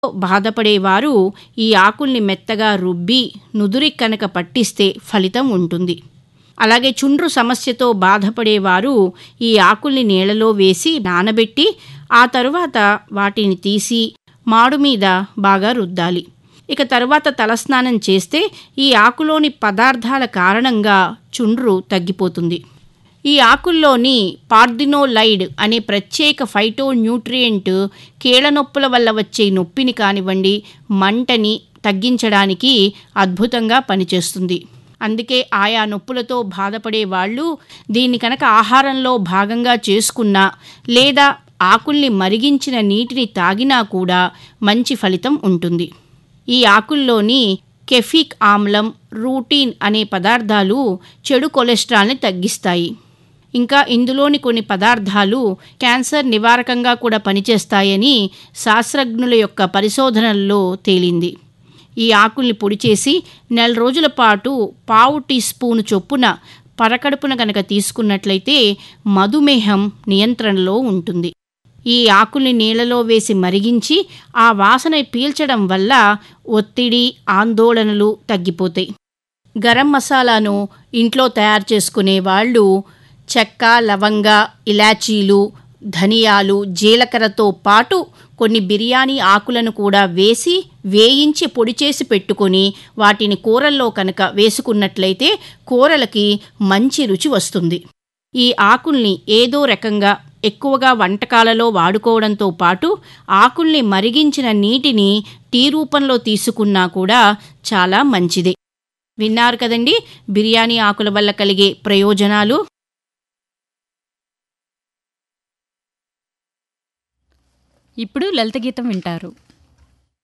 బాధపడేవారు ఈ ఆకుల్ని మెత్తగా రుబ్బి నుదురి కనుక పట్టిస్తే ఫలితం ఉంటుంది అలాగే చుండ్రు సమస్యతో బాధపడేవారు ఈ ఆకుల్ని నీళ్ళలో వేసి నానబెట్టి ఆ తరువాత వాటిని తీసి మాడు మీద బాగా రుద్దాలి ఇక తరువాత తలస్నానం చేస్తే ఈ ఆకులోని పదార్థాల కారణంగా చుండ్రు తగ్గిపోతుంది ఈ ఆకుల్లోని పార్దినోలైడ్ అనే ప్రత్యేక ఫైటో న్యూట్రియంట్ కీళ్ళనొప్పుల వల్ల వచ్చే నొప్పిని కానివ్వండి మంటని తగ్గించడానికి అద్భుతంగా పనిచేస్తుంది అందుకే ఆయా నొప్పులతో బాధపడే వాళ్ళు దీన్ని కనుక ఆహారంలో భాగంగా చేసుకున్నా లేదా ఆకుల్ని మరిగించిన నీటిని తాగినా కూడా మంచి ఫలితం ఉంటుంది ఈ ఆకుల్లోని కెఫిక్ ఆమ్లం రూటీన్ అనే పదార్థాలు చెడు కొలెస్ట్రాల్ని తగ్గిస్తాయి ఇంకా ఇందులోని కొన్ని పదార్థాలు క్యాన్సర్ నివారకంగా కూడా పనిచేస్తాయని శాస్త్రజ్ఞుల యొక్క పరిశోధనల్లో తేలింది ఈ ఆకుల్ని పొడి చేసి నెల రోజుల పాటు పావు టీ స్పూను చొప్పున పరకడుపున కనుక తీసుకున్నట్లయితే మధుమేహం నియంత్రణలో ఉంటుంది ఈ ఆకుల్ని నీళ్ళలో వేసి మరిగించి ఆ వాసన పీల్చడం వల్ల ఒత్తిడి ఆందోళనలు తగ్గిపోతాయి గరం మసాలాను ఇంట్లో తయారు చేసుకునే వాళ్ళు చెక్క లవంగ ఇలాచీలు ధనియాలు జీలకర్రతో పాటు కొన్ని బిర్యానీ ఆకులను కూడా వేసి వేయించి పొడి చేసి పెట్టుకొని వాటిని కూరల్లో కనుక వేసుకున్నట్లయితే కూరలకి మంచి రుచి వస్తుంది ఈ ఆకుల్ని ఏదో రకంగా ఎక్కువగా వంటకాలలో వాడుకోవడంతో పాటు ఆకుల్ని మరిగించిన నీటిని టీ రూపంలో తీసుకున్నా కూడా చాలా మంచిది విన్నారు కదండి బిర్యానీ ఆకుల వల్ల కలిగే ప్రయోజనాలు ఇప్పుడు లలిత గీతం వింటారు